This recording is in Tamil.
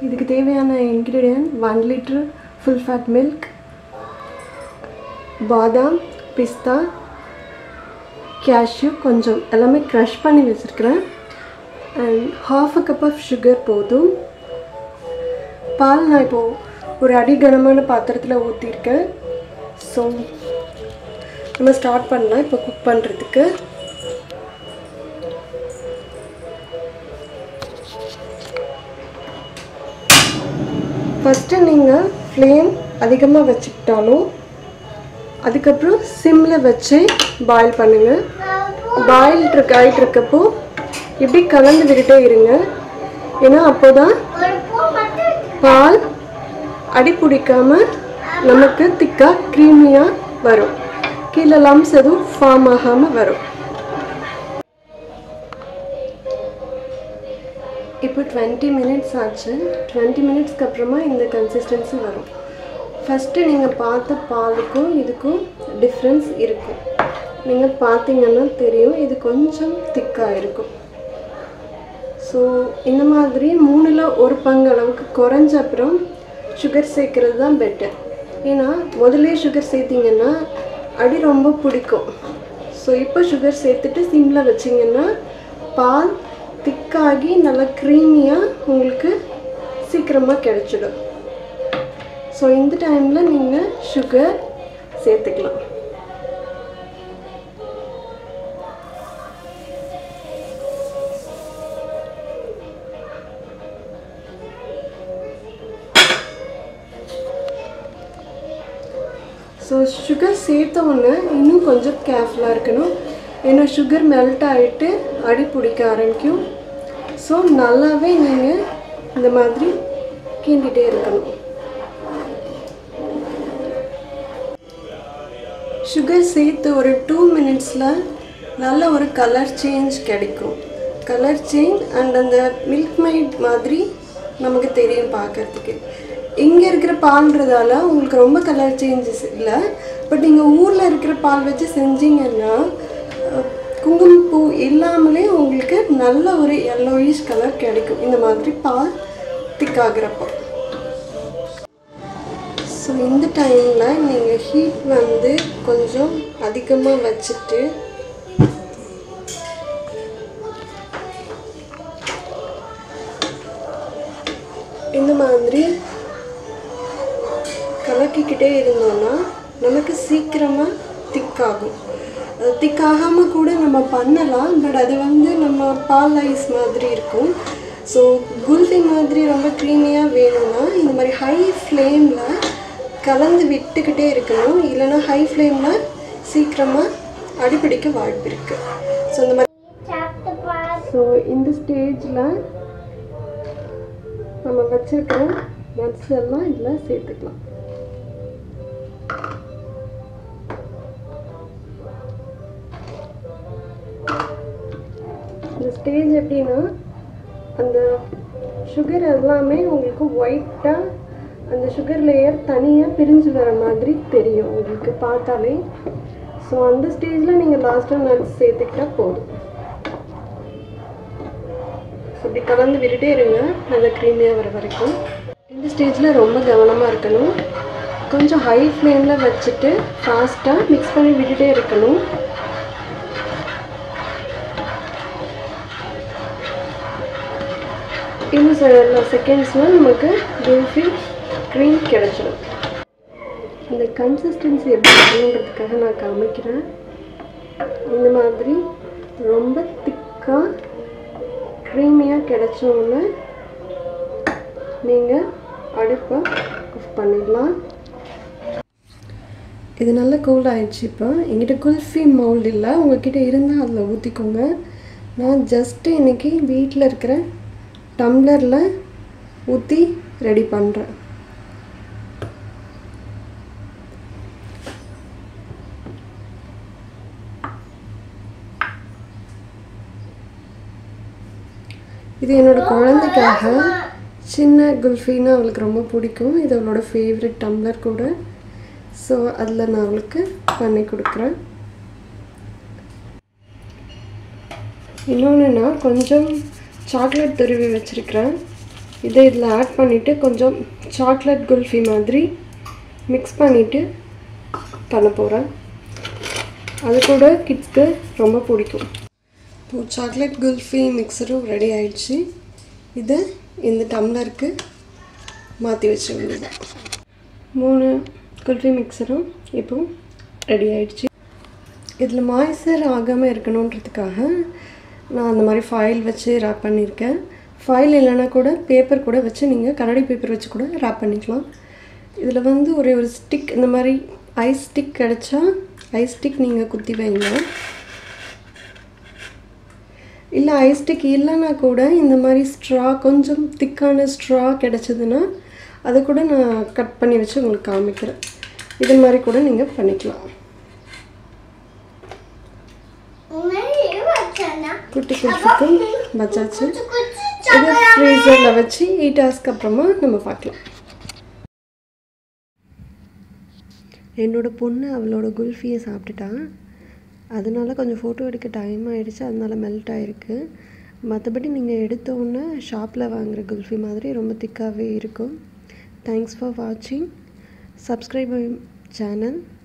இதுக்கு தேவையான ingredient one litre full fat milk பாதாம் பிஸ்தா கேஷ்யூ கொஞ்சம் எல்லாமே க்ரஷ் பண்ணி வச்சுருக்கிறேன் and half a cup of sugar போதும் பால் நான் இப்போது ஒரு அடிகனமான பாத்திரத்தில் ஊற்றிருக்கேன் ஸோ நம்ம ஸ்டார்ட் பண்ணலாம் இப்போ குக் பண்ணுறதுக்கு ஃபஸ்ட்டு நீங்கள் ஃப்ளேம் அதிகமாக வச்சுக்கிட்டாலும் அதுக்கப்புறம் சிம்மில் வச்சு பாயில் பண்ணுங்கள் பாயில் இருக்க ஆகிட்டு இருக்கப்போ இப்படி கலந்து விட்டுட்டே இருங்க ஏன்னா அப்போ தான் பால் அடி பிடிக்காம நமக்கு திக்காக க்ரீமியாக வரும் கீழே லம்ஸ் எதுவும் ஃபார்ம் ஆகாமல் வரும் இப்போ டுவெண்ட்டி மினிட்ஸ் ஆச்சு டுவெண்ட்டி மினிட்ஸ்க்கு அப்புறமா இந்த கன்சிஸ்டன்சி வரும் ஃபஸ்ட்டு நீங்கள் பார்த்த பாலுக்கும் இதுக்கும் டிஃப்ரென்ஸ் இருக்கும் நீங்கள் பார்த்தீங்கன்னா தெரியும் இது கொஞ்சம் திக்காக இருக்கும் ஸோ இந்த மாதிரி மூணில் ஒரு பங்கு அளவுக்கு குறைஞ்ச அப்புறம் சுகர் சேர்க்கறது தான் பெட்டர் ஏன்னா முதல்ல சுகர் சேர்த்திங்கன்னா அடி ரொம்ப பிடிக்கும் ஸோ இப்போ சுகர் சேர்த்துட்டு சிம்மில் வச்சிங்கன்னா பால் திக்காகி நல்லா க்ரீமியாக உங்களுக்கு சீக்கிரமாக கிடச்சிடும் ஸோ இந்த டைமில் நீங்கள் சுகர் சேர்த்துக்கலாம் ஸோ சுகர் சேர்த்த உடனே இன்னும் கொஞ்சம் கேர்ஃபுல்லாக இருக்கணும் ஏன்னா சுகர் மெல்ட் ஆகிட்டு அடி பிடிக்க ஆரம்பிக்கும் ஸோ நல்லாவே நீங்கள் இந்த மாதிரி கிண்டிகிட்டே இருக்கணும் சுகர் சேர்த்து ஒரு டூ மினிட்ஸில் நல்ல ஒரு கலர் சேஞ்ச் கிடைக்கும் கலர் சேஞ்ச் அண்ட் அந்த மில்க் மைட் மாதிரி நமக்கு தெரியும் பார்க்கறதுக்கு இங்கே இருக்கிற பால்ன்றதால உங்களுக்கு ரொம்ப கலர் சேஞ்சஸ் இல்லை பட் நீங்கள் ஊரில் இருக்கிற பால் வச்சு செஞ்சீங்கன்னா அஹ், குங்குமப்பூ இல்லாமலே உங்களுக்கு நல்ல ஒரு எல்லோயிஷ் கலர் கிடைக்கும் இந்த மாதிரி பால் திக்காகிறப்போ ஸோ இந்த டைமில் நீங்கள் ஹீட் வந்து கொஞ்சம் அதிகமாக வச்சுட்டு இந்த மாதிரி கலக்கிக்கிட்டே இருந்தோம்னா நமக்கு சீக்கிரமாக திக்காகும் திக்காகாமல் கூட நம்ம பண்ணலாம் பட் அது வந்து நம்ம பால் ஐஸ் மாதிரி இருக்கும் ஸோ குல்ஃபி மாதிரி ரொம்ப க்ரீமியாக வேணும்னா இந்த மாதிரி ஹை ஃப்ளேமில் கலந்து விட்டுக்கிட்டே இருக்கணும் இல்லைன்னா ஹை ஃப்ளேமில் சீக்கிரமாக அடிப்பிடிக்க வாய்ப்பு இருக்குது ஸோ இந்த மாதிரி ஸோ இந்த ஸ்டேஜில் நம்ம வச்சிருக்கிற நட்ஸ் எல்லாம் இதில் சேர்த்துக்கலாம் இந்த ஸ்டேஜ் எப்படின்னா அந்த சுகர் எல்லாமே உங்களுக்கு ஒயிட்டாக அந்த சுகர் லேயர் தனியாக பிரிஞ்சு வர மாதிரி தெரியும் உங்களுக்கு பார்த்தாலே ஸோ அந்த ஸ்டேஜில் நீங்கள் லாஸ்ட்டாக நட்ஸ் சேர்த்துக்கிட்டா போதும் ஸோ இப்படி கலந்து விட்டுட்டே இருங்க நல்லா க்ரீமியாக வர வரைக்கும் இந்த ஸ்டேஜில் ரொம்ப கவனமாக இருக்கணும் கொஞ்சம் ஹை ஃப்ளேமில் வச்சுட்டு ஃபாஸ்ட்டாக மிக்ஸ் பண்ணி விட்டுட்டே இருக்கணும் இன்னும் சில செகண்ட்ஸில் நமக்கு குல்ஃபி க்ரீம் கிடச்சிடும் இந்த கன்சிஸ்டன்சி எப்படி இருக்கணுன்றதுக்காக நான் காமிக்கிறேன் இந்த மாதிரி ரொம்ப திக்காக க்ரீமியாக கிடைச்சோன்னு நீங்கள் அடுப்பை ஆஃப் பண்ணிடலாம் இது நல்லா கோல்ட் ஆயிடுச்சு இப்போ எங்கிட்ட குல்ஃபி மவுல்டு இல்லை உங்ககிட்ட இருந்தால் அதில் ஊற்றிக்கோங்க நான் ஜஸ்ட்டு இன்றைக்கி வீட்டில் இருக்கிற டம்ளரில் ஊற்றி ரெடி பண்ணுறேன் இது என்னோட குழந்தைக்காக சின்ன குல்ஃபின்னா அவளுக்கு ரொம்ப பிடிக்கும் இது அவளோட ஃபேவரட் டம்ளர் கூட ஸோ அதில் நான் அவளுக்கு பண்ணி கொடுக்குறேன் இன்னொன்று நான் கொஞ்சம் சாக்லேட் துருவி வச்சுருக்கிறேன் இதை இதில் ஆட் பண்ணிவிட்டு கொஞ்சம் சாக்லேட் குல்ஃபி மாதிரி மிக்ஸ் பண்ணிவிட்டு பண்ண போகிறேன் அது கூட கிட்ஸ்க்கு ரொம்ப பிடிக்கும் இப்போது சாக்லேட் குல்ஃபி மிக்சரும் ரெடி ஆயிடுச்சு இதை இந்த டம்ளருக்கு மாற்றி வச்ச வேண்டியது மூணு குல்ஃபி மிக்சரும் இப்போ ரெடி ஆயிடுச்சு இதில் மாய்ஸ்சர் ஆகாமல் இருக்கணுன்றதுக்காக நான் அந்த மாதிரி ஃபைல் வச்சு ரேப் பண்ணியிருக்கேன் ஃபைல் இல்லைன்னா கூட பேப்பர் கூட வச்சு நீங்கள் கண்ணாடி பேப்பர் வச்சு கூட ரேப் பண்ணிக்கலாம் இதில் வந்து ஒரே ஒரு ஸ்டிக் இந்த மாதிரி ஐஸ் ஸ்டிக் கிடச்சா ஐஸ் ஸ்டிக் நீங்கள் குத்தி வைங்க இல்லை ஐஸ் ஸ்டிக் இல்லைன்னா கூட இந்த மாதிரி ஸ்ட்ரா கொஞ்சம் திக்கான ஸ்ட்ரா கிடச்சதுன்னா அதை கூட நான் கட் பண்ணி வச்சு உங்களுக்கு காமிக்கிறேன் இது மாதிரி கூட நீங்கள் பண்ணிக்கலாம் குட்டி குட்டிக்கு வச்சாச்சு இதை ஃப்ரீசரில் வச்சு எயிட் ஹவர்ஸ்க்கு அப்புறமா நம்ம பார்க்கலாம் என்னோட பொண்ணு அவளோட குல்ஃபியை சாப்பிட்டுட்டா அதனால கொஞ்சம் ஃபோட்டோ எடுக்க டைம் ஆகிடுச்சு அதனால மெல்ட் ஆகிருக்கு மற்றபடி நீங்கள் எடுத்தோன்னே ஷாப்பில் வாங்குகிற குல்ஃபி மாதிரி ரொம்ப திக்காகவே இருக்கும் தேங்க்ஸ் ஃபார் வாட்சிங் சப்ஸ்கிரைப் சேனல்